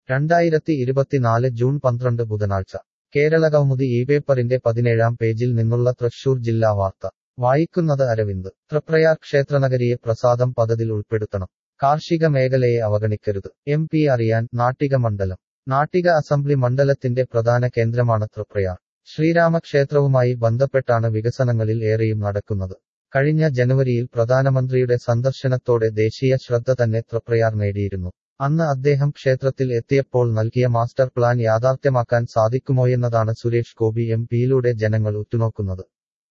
രണ്ടായിരത്തി ഇരുപത്തിനാല് ജൂൺ പന്ത്രണ്ട് ബുധനാഴ്ച കേരള കൗമുദി ഈ പേപ്പറിന്റെ പതിനേഴാം പേജിൽ നിന്നുള്ള തൃശൂർ ജില്ലാ വാർത്ത വായിക്കുന്നത് അരവിന്ദ് തൃപ്രയാർ ക്ഷേത്രനഗരിയെ പ്രസാദം പദ്ധതിയിൽ ഉൾപ്പെടുത്തണം കാർഷിക മേഖലയെ അവഗണിക്കരുത് എം പി അറിയാൻ നാട്ടിക മണ്ഡലം നാട്ടിക അസംബ്ലി മണ്ഡലത്തിന്റെ പ്രധാന കേന്ദ്രമാണ് തൃപ്രയാർ ശ്രീരാമക്ഷേത്രവുമായി ബന്ധപ്പെട്ടാണ് വികസനങ്ങളിൽ ഏറെയും നടക്കുന്നത് കഴിഞ്ഞ ജനുവരിയിൽ പ്രധാനമന്ത്രിയുടെ സന്ദർശനത്തോടെ ദേശീയ ശ്രദ്ധ തന്നെ തൃപ്രയാർ നേടിയിരുന്നു അന്ന് അദ്ദേഹം ക്ഷേത്രത്തിൽ എത്തിയപ്പോൾ നൽകിയ മാസ്റ്റർ പ്ലാൻ യാഥാർത്ഥ്യമാക്കാൻ സാധിക്കുമോയെന്നതാണ് സുരേഷ് ഗോപി എം പിയിലൂടെ ജനങ്ങൾ ഉറ്റുനോക്കുന്നത്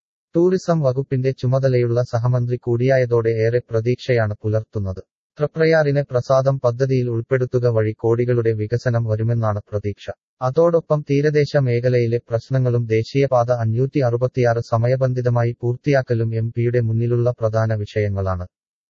ടൂറിസം വകുപ്പിന്റെ ചുമതലയുള്ള സഹമന്ത്രി കൂടിയായതോടെ ഏറെ പ്രതീക്ഷയാണ് പുലർത്തുന്നത് തൃപ്രയാറിനെ പ്രസാദം പദ്ധതിയിൽ ഉൾപ്പെടുത്തുക വഴി കോടികളുടെ വികസനം വരുമെന്നാണ് പ്രതീക്ഷ അതോടൊപ്പം തീരദേശ മേഖലയിലെ പ്രശ്നങ്ങളും ദേശീയപാത അഞ്ഞൂറ്റി അറുപത്തിയാറ് സമയബന്ധിതമായി പൂർത്തിയാക്കലും എം പിയുടെ മുന്നിലുള്ള പ്രധാന വിഷയങ്ങളാണ്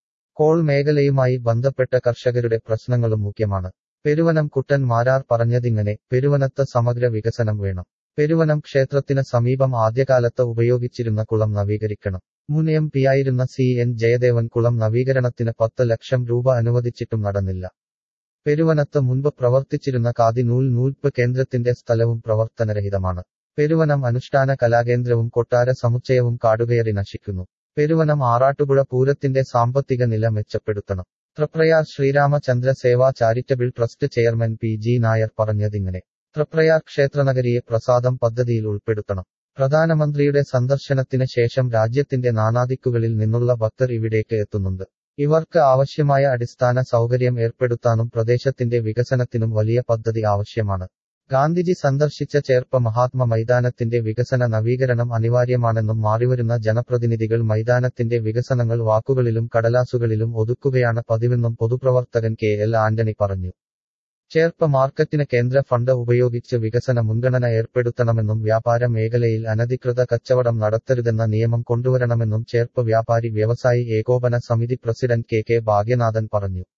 കോൾ മേഖലയുമായി ബന്ധപ്പെട്ട കർഷകരുടെ പ്രശ്നങ്ങളും മുഖ്യമാണ് പെരുവനം കുട്ടൻ മാരാർ പറഞ്ഞതിങ്ങനെ പെരുവനത്ത് സമഗ്ര വികസനം വേണം പെരുവനം ക്ഷേത്രത്തിന് സമീപം ആദ്യകാലത്ത് ഉപയോഗിച്ചിരുന്ന കുളം നവീകരിക്കണം മുൻ എം പിയായിരുന്ന സി എൻ ജയദേവൻ കുളം നവീകരണത്തിന് പത്ത് ലക്ഷം രൂപ അനുവദിച്ചിട്ടും നടന്നില്ല പെരുവനത്ത് മുൻപ് പ്രവർത്തിച്ചിരുന്ന കാതി നൂൽ നൂൽപ്പ് കേന്ദ്രത്തിന്റെ സ്ഥലവും പ്രവർത്തനരഹിതമാണ് പെരുവനം അനുഷ്ഠാന കലാകേന്ദ്രവും കൊട്ടാര സമുച്ചയവും കാടുകയറി നശിക്കുന്നു പെരുവനം ആറാട്ടുപുഴ പൂരത്തിന്റെ സാമ്പത്തിക നില മെച്ചപ്പെടുത്തണം Triprayar Sreeramachandra Seva charitable trust chairman P G Nair പറഞ്ഞതിങ്ങനെ തൃപ്രയാർ ക്ഷേത്രനഗരിയെ പ്രസാദം പദ്ധതിയിൽ ഉൾപ്പെടുത്തണം പ്രധാനമന്ത്രിയുടെ സന്ദർശനത്തിന് ശേഷം രാജ്യത്തിന്റെ നാനാദിക്കുകളിൽ നിന്നുള്ള ഭക്തർ ഇവിടേക്ക് എത്തുന്നുണ്ട് ഇവർക്ക് ആവശ്യമായ അടിസ്ഥാന സൗകര്യം ഏർപ്പെടുത്താനും പ്രദേശത്തിന്റെ വികസനത്തിനും വലിയ പദ്ധതി ആവശ്യമാണ് ഗാന്ധിജി സന്ദർശിച്ച ചേർപ്പ മഹാത്മ മൈതാനത്തിന്റെ വികസന നവീകരണം അനിവാര്യമാണെന്നും മാറിവരുന്ന ജനപ്രതിനിധികൾ മൈതാനത്തിന്റെ വികസനങ്ങൾ വാക്കുകളിലും കടലാസുകളിലും ഒതുക്കുകയാണ് പതിവെന്നും പൊതുപ്രവർത്തകൻ കെ എൽ ആന്റണി പറഞ്ഞു ചേർപ്പ മാർക്കറ്റിന് കേന്ദ്ര ഫണ്ട് ഉപയോഗിച്ച് വികസന മുൻഗണന ഏർപ്പെടുത്തണമെന്നും വ്യാപാര മേഖലയിൽ അനധികൃത കച്ചവടം നടത്തരുതെന്ന നിയമം കൊണ്ടുവരണമെന്നും ചേർപ്പ് വ്യാപാരി വ്യവസായി ഏകോപന സമിതി പ്രസിഡന്റ് കെ കെ ഭാഗ്യനാഥൻ പറഞ്ഞു